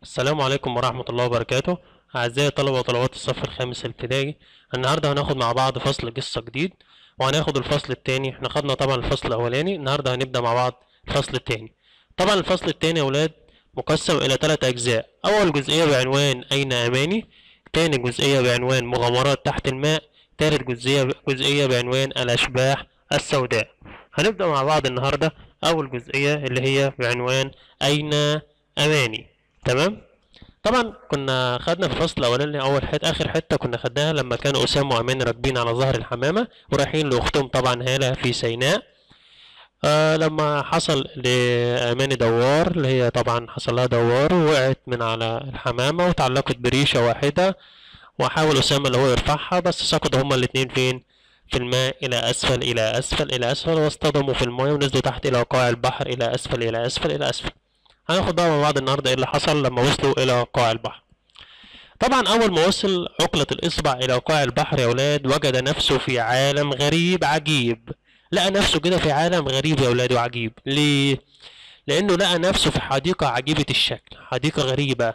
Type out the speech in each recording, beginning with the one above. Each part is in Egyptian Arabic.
السلام عليكم ورحمة الله وبركاته أعزائي طلبة وطلبات الصف الخامس الابتدائي النهاردة هناخد مع بعض فصل قصة جديد وهناخد الفصل التاني احنا خدنا طبعا الفصل الأولاني النهاردة هنبدأ مع بعض الفصل التاني طبعا الفصل التاني يا ولاد مقسم إلى ثلاث أجزاء أول جزئية بعنوان أين أماني تاني جزئية بعنوان مغامرات تحت الماء تالت جزئية جزئية بعنوان الأشباح السوداء هنبدأ مع بعض النهاردة أول جزئية اللي هي بعنوان أين أماني تمام طبعا كنا خدنا في الفصل الاولاني اول حته اخر حته كنا خدناها لما كانوا اسامه وامان راكبين على ظهر الحمامه ورايحين لاختهم طبعا هاله في سيناء آه لما حصل لاماني دوار اللي هي طبعا حصل لها دوار ووقعت من على الحمامه وتعلقت بريشه واحده وحاول اسامه اللي هو يرفعها بس سقطوا هما الاتنين فين في الماء الى اسفل الى اسفل الى اسفل واصطدموا في الماء ونزلوا تحت الى قاع البحر الى اسفل الى اسفل الى اسفل هناخد بقى مع بعض النهارده ايه اللي حصل لما وصلوا الى قاع البحر طبعا اول ما وصل عقلة الاصبع الى قاع البحر يا ولاد وجد نفسه في عالم غريب عجيب لقى نفسه كده في عالم غريب يا ولاد وعجيب ليه لانه لقى نفسه في حديقة عجيبة الشكل حديقة غريبة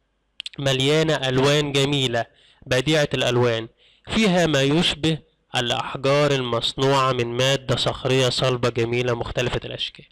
مليانة الوان جميلة بديعة الالوان فيها ما يشبه الاحجار المصنوعة من مادة صخرية صلبة جميلة مختلفة الاشكال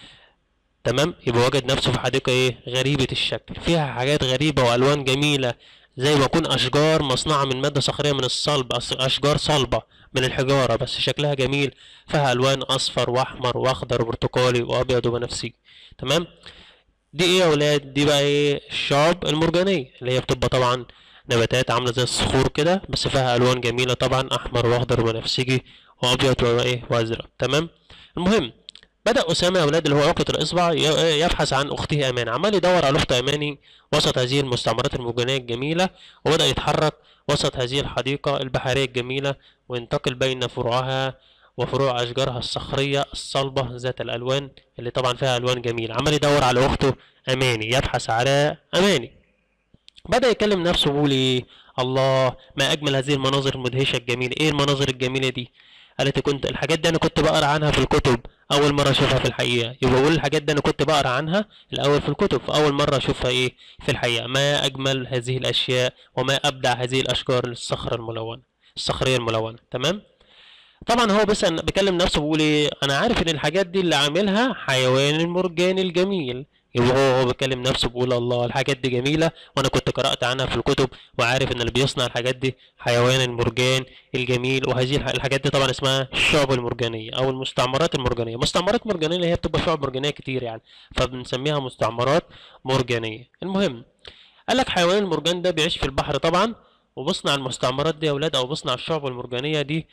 تمام يبقى وجد نفسه في حديقة ايه غريبة الشكل فيها حاجات غريبة والوان جميلة زي ما يكون اشجار مصنوعة من مادة صخرية من الصلب أص- اشجار صلبة من الحجارة بس شكلها جميل فيها الوان اصفر واحمر واخضر وبرتقالي وابيض وبنفسجي تمام دي ايه يا ولاد دي بقى ايه الشعب المرجانية اللي هي بتبقى طبعا نباتات عاملة زي الصخور كده بس فيها الوان جميلة طبعا احمر واخضر وبنفسجي وابيض وايه وازرق تمام المهم بدأ أسامة يا أولاد اللي هو عقدة الإصبع ي- يبحث عن أخته أمان عمال يدور على أخته أماني وسط هذه المستعمرات المرجانية الجميلة وبدأ يتحرك وسط هذه الحديقة البحرية الجميلة وينتقل بين فروعها وفروع أشجارها الصخرية الصلبة ذات الألوان اللي طبعا فيها ألوان جميلة عمال يدور على أخته أماني يبحث على أماني بدأ يكلم نفسه ويقول إيه الله ما أجمل هذه المناظر المدهشة الجميلة إيه المناظر الجميلة دي قالت كنت الحاجات دي أنا كنت بقرأ عنها في الكتب أول مرة أشوفها في الحقيقة يبقى بقول الحاجات دي أنا كنت بقرأ عنها الأول في الكتب فأول مرة أشوفها إيه في الحقيقة ما أجمل هذه الأشياء وما أبدع هذه الأشجار الصخرة الملونة الصخرية الملونة تمام طبعا هو بس أنا بيكلم نفسه بيقول ايه انا عارف ان الحاجات دي اللي عاملها حيوان المرجان الجميل يبقى هو هو بيكلم نفسه بيقول الله الحاجات دي جميلة وانا كنت قرأت عنها في الكتب وعارف ان اللي بيصنع الحاجات دي حيوان المرجان الجميل وهذه الح- الحاجات دي طبعا اسمها الشعب المرجانية او المستعمرات المرجانية مستعمرات مرجانية اللي هي بتبقى شعب مرجانية كتير يعني فبنسميها مستعمرات مرجانية المهم قال لك حيوان المرجان ده بيعيش في البحر طبعا وبيصنع المستعمرات دي يا اولاد او بيصنع الشعب المرجانية دي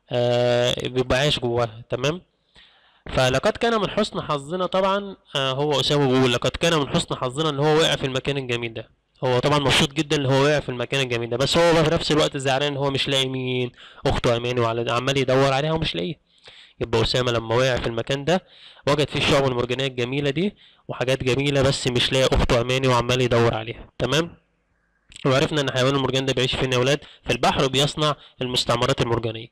آه بيبقى عايش جواها تمام فلقد كان من حسن حظنا طبعا آه هو اسامه بيقول لقد كان من حسن حظنا ان هو وقع في المكان الجميل ده هو طبعا مبسوط جدا ان هو وقع في المكان الجميل ده بس هو بقى في نفس الوقت زعلان ان هو مش لاقي مين اخته اماني وعلى عمال يدور عليها ومش لاقيها يبقى اسامه لما وقع في المكان ده وجد فيه الشعب المرجانيه الجميله دي وحاجات جميله بس مش لاقي اخته اماني وعمال يدور عليها تمام وعرفنا ان حيوان المرجان ده بيعيش فين يا ولاد في البحر وبيصنع المستعمرات المرجانيه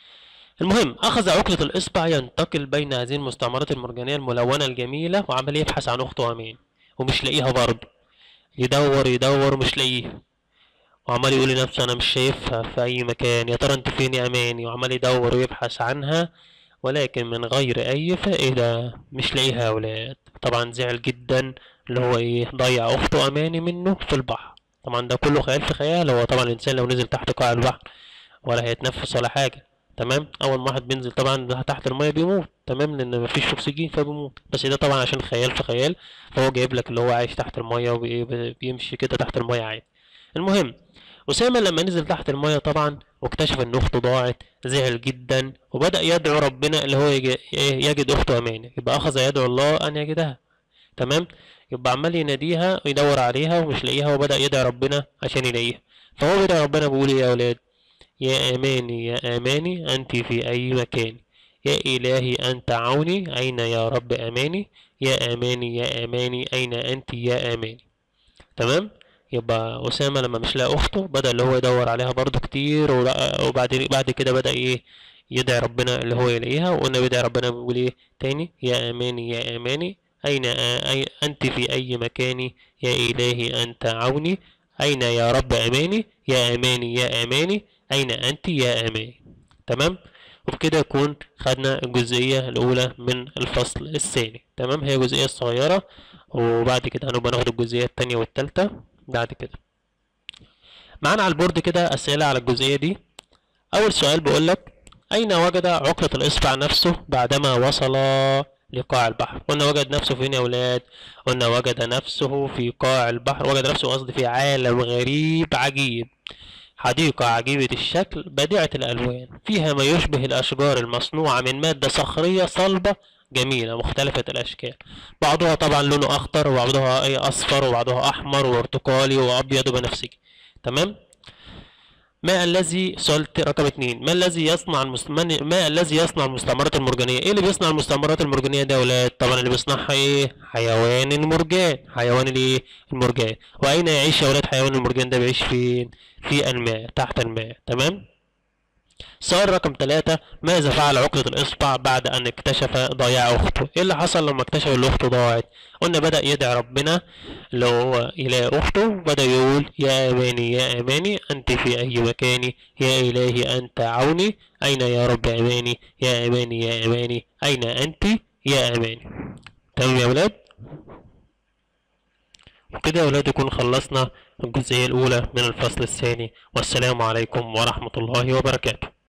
المهم أخذ عقلة الإصبع ينتقل بين هذه المستعمرات المرجانية الملونة الجميلة وعمال يبحث عن أخته أمان ومش لاقيها برضه يدور يدور ومش لاقيها وعمال يقول لنفسه أنا مش شايفها في أي مكان يا ترى أنت فين يا أماني وعمال يدور ويبحث عنها ولكن من غير أي فائدة مش لاقيها يا ولاد طبعا زعل جدا اللي هو إيه ضيع أخته أماني منه في البحر طبعا ده كله خيال في خيال هو طبعا الإنسان لو نزل تحت قاع البحر ولا هيتنفس ولا حاجة تمام اول ما واحد بينزل طبعا تحت الميه بيموت تمام لان مفيش اكسجين فبيموت بس ده طبعا عشان خيال في خيال فهو جايب لك اللي هو عايش تحت الميه وبيمشي كده تحت الميه عادي المهم أسامة لما نزل تحت المية طبعا واكتشف إن أخته ضاعت زعل جدا وبدأ يدعو ربنا اللي هو يج- إيه يجد أخته أمانة يبقى أخذ يدعو الله أن يجدها تمام يبقى عمال يناديها ويدور عليها ومش لاقيها وبدأ يدعي ربنا عشان يلاقيها فهو بيدعي ربنا بيقول إيه يا أولاد يا أماني يا أماني أنت في أي مكان يا إلهي أنت عوني أين يا رب أماني يا أماني يا أماني أين أنت يا أماني تمام يبقى أسامة لما مش لاقي أخته بدأ اللي هو يدور عليها برضو كتير ولقى- وبعد بعد كده بدأ إيه يدعي ربنا اللي هو يلاقيها وقلنا بيدعي ربنا بيقول إيه تاني يا أماني يا أماني أين أي أنت في أي مكان يا إلهي أنت عوني أين يا رب أماني يا أماني يا أماني أين أنت يا أماني تمام وبكده يكون خدنا الجزئية الأولى من الفصل الثاني تمام هي جزئية صغيرة وبعد كده هنبقى ناخد الجزئية التانية والتالتة بعد كده معانا على البورد كده أسئلة على الجزئية دي أول سؤال بيقولك أين وجد عقلة الإصبع نفسه بعدما وصل لقاع البحر قلنا وجد نفسه فين يا ولاد قلنا وجد نفسه في قاع البحر وجد نفسه قصدي في عالم غريب عجيب حديقة عجيبة الشكل بديعة الألوان فيها ما يشبه الأشجار المصنوعة من مادة صخرية صلبة جميلة مختلفة الأشكال بعضها طبعا لونه أخضر وبعضها أي أصفر وبعضها أحمر وبرتقالي وأبيض وبنفسجي تمام ما الذي سؤال رقم اتنين ما الذي يصنع المست... من... ما الذي يصنع المستعمرات المرجانية ايه اللي بيصنع المستعمرات المرجانية ده يا ولاد طبعا اللي بيصنعها ايه حيوان المرجان حيوان الايه المرجان واين يعيش يا ولاد حيوان المرجان ده بيعيش فين في الماء تحت الماء تمام سؤال رقم ثلاثة ماذا فعل عقدة الإصبع بعد أن اكتشف ضياع أخته؟ إيه اللي حصل لما اكتشف إن أخته ضاعت؟ قلنا بدأ يدعي ربنا اللي هو إله أخته بدأ يقول يا أماني يا أماني أنت في أي مكان يا إلهي أنت عوني أين يا رب أماني يا أماني يا أماني أين أنت يا أماني تمام يا ولاد؟ وكده يا ولاد يكون خلصنا الجزئية الأولى من الفصل الثاني والسلام عليكم ورحمة الله وبركاته